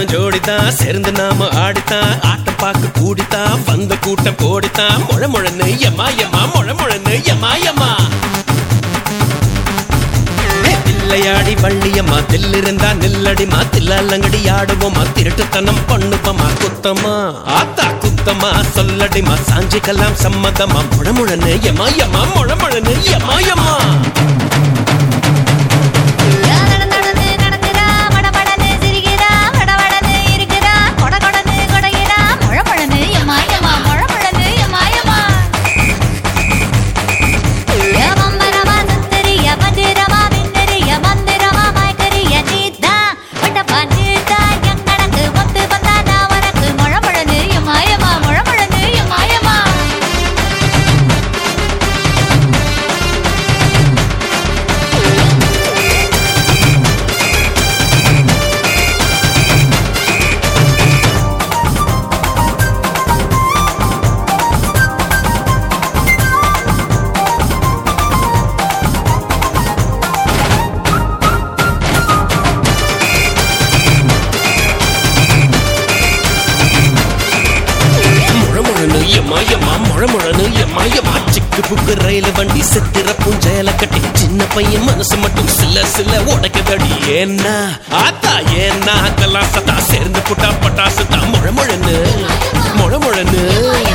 நானும் ஜோடித்தான் சேர்ந்து நாம ஆடித்தான் ஆட்டம் பார்க்க கூடித்தான் வந்த கூட்டம் கோடித்தான் முழ முழன்னு எம்மா எம்மா முழ முழன்னு எம்மா எம்மா தில்லையாடி வள்ளியம்மா தில்லிருந்தா நில்லடிமா தில்லாலங்கடி ஆடுவோமா திருட்டுத்தனம் பண்ணுவோமா குத்தமா ஆத்தா குத்தமா சொல்லடிமா சாஞ்சிக்கலாம் சம்மதமா முழமுழன்னு எம்மா எம்மா முழமுழன்னு எம்மா எம்மா நடந்து நடந்து நடக்குறா மடமடன்னு சிரிக்கிறா வடவடன்னு இருக்கிறா கொட கொடன்னு கொடைகிறா முழ முழன்னு எம்மா எம்மா முழ முழன்னு எம்மா எம்மா யமம்பரமா சுந்தரிய மந்திரமா விந்தரிய மந்திரமா மயக்கரிய நீதா வட்டப்பா நீதா எங்கனக்கு ஒத்து வந்தா நான் உனக்கு முழ முழன்னு எம்மா எம்மா முழ முழன்னு எம்மா எம்மா முழமுழனு எம்மா எம்மா முழமுழனு எம்மா எம்மா சிக்கு புக்கு ரயில் வண்டி சித்திர பூஞ்சையில கட்டி சின்ன பையன் மனசு மட்டும் சில சில உடைக்குதடி ஏன்னா ஆத்தா ஏன்னா கலாசத்தா சேர்ந்து புட்டா பட்டாசு தான் முழமுழனு முழமுழனு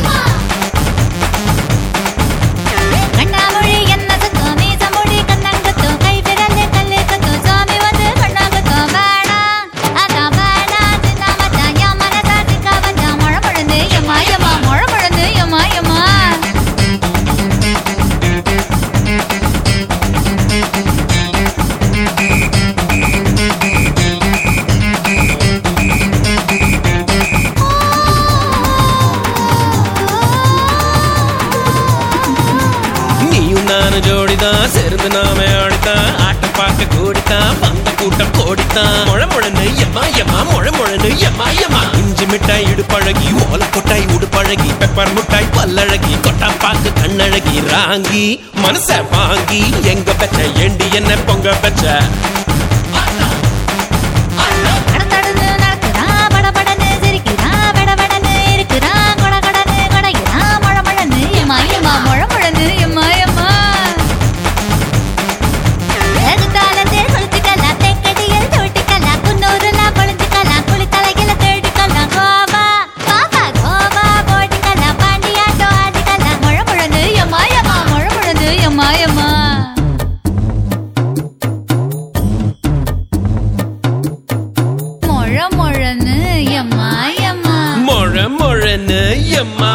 கண்ணாமொழி என்ன சத்தம் மீசமொழி கண்ணங்கத்தும் கை விரல் கல்லு கத்தும் சாமி வந்து கண்ணாங்கத்தும் வேணாம் அதான் வேணாம் சின்ன மச்சான் என் மனசா சிக்கா வச்சான் முழ முழந்து எம்மா எம்மா முழ முழந்து எம்மா எம்மா நீயும் நானும் ஜோடிதான் சேர்ந்து நாம ஆடித்தான் ஆட்டம் பார்க்க கூடித்தான் வந்த கூட்டம் கோடித்தான் முழமுழனு எம்மா எம்மா முழமுழனு எம்மா எம்மா இஞ்சி மிட்டாய் இடுப்பழகி ஓல கொட்டாய் உடுப்பழகி பெப்பர் முட்டாய் பல்லழகி கொட்டா பாக்கு கண்ணழகி ராங்கி மனச வாங்கி எங்க பெச்ச ஏண்டி என்ன பொங்க பெச்ச கடந்தடந்து நடக்குறா படபடன்னு சிரிக்கிறா வடவடன்னு இருக்கிறா கொட கொடன்னு கொடைகிறா முழ முழன்னு எம்மா எம்மா முழ முழன்னு எம்மா எம்மா எதுக்காலத்தில் குளிச்சுக்கலாம் தெக்கடியில் தொட்டிக்கலாம் குன்னூருலாம் பொழிஞ்சுக்கலாம் குளித்தலையில தேடிக்கலாம் கோவா பாப்பா கோவா போட்டிக்கலாம் பாண்டியாட்டம் ஆடிக்கலாம் முழ முழன்னு எம்மா எம்மா முழ முழன்னு எம்மா எம்மா முழ முழன்னு எம்மா எம்மா முழ முழனு எம்மா